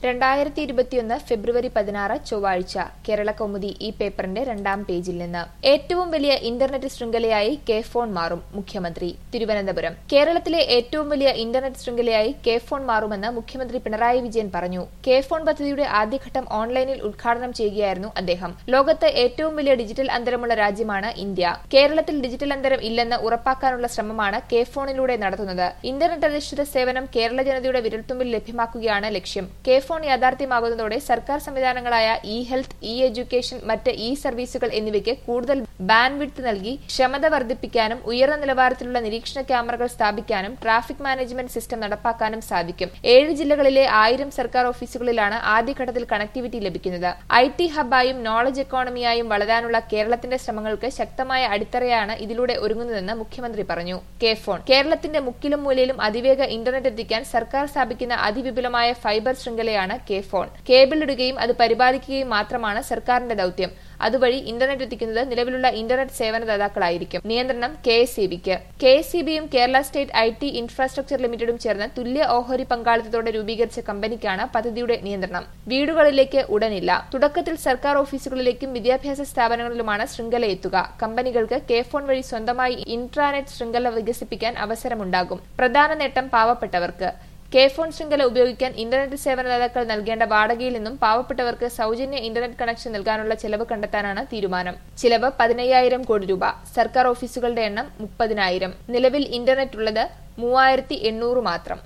രണ്ടായിരത്തി ഇരുപത്തിയൊന്ന് ഫെബ്രുവരി പതിനാറ് ചൊവ്വാഴ്ച കേരള കൗമുദി ഈ പേപ്പറിന്റെ രണ്ടാം പേജിൽ നിന്ന് ഏറ്റവും വലിയ ഇന്റർനെറ്റ് ശൃംഖലയായി കെ ഫോൺ മാറും മുഖ്യമന്ത്രി തിരുവനന്തപുരം കേരളത്തിലെ ഏറ്റവും വലിയ ഇന്റർനെറ്റ് ശൃംഖലയായി കെ ഫോൺ മാറുമെന്ന് മുഖ്യമന്ത്രി പിണറായി വിജയൻ പറഞ്ഞു കെ ഫോൺ പദ്ധതിയുടെ ആദ്യഘട്ടം ഓൺലൈനിൽ ഉദ്ഘാടനം ചെയ്യുകയായിരുന്നു അദ്ദേഹം ലോകത്ത് ഏറ്റവും വലിയ ഡിജിറ്റൽ അന്തരമുള്ള രാജ്യമാണ് ഇന്ത്യ കേരളത്തിൽ ഡിജിറ്റൽ അന്തരം ഇല്ലെന്ന് ഉറപ്പാക്കാനുള്ള ശ്രമമാണ് കെ ഫോണിലൂടെ നടത്തുന്നത് ഇന്റർനെറ്റ് അധിഷ്ഠിത സേവനം കേരള ജനതയുടെ വിരൽത്തുമ്പിൽ ലഭ്യമാക്കുകയാണ് ലക്ഷ്യം കെ ഫോൺ യാഥാർത്ഥ്യമാകുന്നതോടെ സർക്കാർ സംവിധാനങ്ങളായ ഇ ഹെൽത്ത് ഇ എഡ്യൂക്കേഷൻ മറ്റ് ഇ സർവീസുകൾ എന്നിവയ്ക്ക് കൂടുതൽ ബാൻഡ്വിഡ്ത്ത് നൽകി ക്ഷമത വർദ്ധിപ്പിക്കാനും ഉയർന്ന നിലവാരത്തിലുള്ള നിരീക്ഷണ ക്യാമറകൾ സ്ഥാപിക്കാനും ട്രാഫിക് മാനേജ്മെന്റ് സിസ്റ്റം നടപ്പാക്കാനും സാധിക്കും ഏഴ് ജില്ലകളിലെ ആയിരം സർക്കാർ ഓഫീസുകളിലാണ് ആദ്യഘട്ടത്തിൽ കണക്ടിവിറ്റി ലഭിക്കുന്നത് ഐ ടി ഹബ്ബായും നോളജ് എക്കോണമിയായും വളരാനുള്ള കേരളത്തിന്റെ ശ്രമങ്ങൾക്ക് ശക്തമായ അടിത്തറയാണ് ഇതിലൂടെ ഒരുങ്ങുന്നതെന്ന് മുഖ്യമന്ത്രി പറഞ്ഞു കെ ഫോൺ കേരളത്തിന്റെ മുക്കിലും മൂലയിലും അതിവേഗ ഇന്റർനെറ്റ് എത്തിക്കാൻ സർക്കാർ സ്ഥാപിക്കുന്ന അതിവിപുലമായ ഫൈബർ ശൃംഖലയാണ് കെ ഫോൺ കേബിൾ ഇടുകയും അത് പരിപാലിക്കുകയും മാത്രമാണ് സർക്കാരിന്റെ ദൌത്യം അതുവഴി ഇന്റർനെറ്റ് എത്തിക്കുന്നത് നിലവിലുള്ള ഇന്റർനെറ്റ് സേവനദാതാക്കളായിരിക്കും നിയന്ത്രണം കെ എസ് ഇ ബിക്ക് കെ എസ് ഇ ബിയും Kerala state I T infrastructure ലിമിറ്റഡും ചേർന്ന് തുല്യ ഓഹരി പങ്കാളിത്തത്തോടെ രൂപീകരിച്ച കമ്പനിക്കാണ് പദ്ധതിയുടെ നിയന്ത്രണം വീടുകളിലേക്ക് ഉടനില്ല തുടക്കത്തിൽ സർക്കാർ ഓഫീസുകളിലേക്കും വിദ്യാഭ്യാസ സ്ഥാപനങ്ങളിലുമാണ് ശൃംഖല എത്തുക കമ്പനികൾക്ക് കെ ഫോൺ വഴി സ്വന്തമായി ഇൻട്രാനെറ്റ് ശൃംഖല വികസിപ്പിക്കാൻ അവസരമുണ്ടാകും പ്രധാന നേട്ടം പാവപ്പെട്ടവർക്ക് കെ ഫോൺ ശൃംഖല ഉപയോഗിക്കാൻ ഇന്റർനെറ്റ് സേവനദാതാക്കൾ നൽകേണ്ട വാടകയിൽ നിന്നും പാവപ്പെട്ടവർക്ക് സൗജന്യ ഇന്റർനെറ്റ് കണക്ഷൻ നൽകാനുള്ള ചെലവ് കണ്ടെത്താനാണ് തീരുമാനം ചിലവ് പതിനയ്യായിരം കോടി രൂപ സർക്കാർ ഓഫീസുകളുടെ എണ്ണം മുപ്പതിനായിരം നിലവിൽ ഇന്റർനെറ്റ് ഉള്ളത് മൂവായിരത്തി എണ്ണൂറ് മാത്രം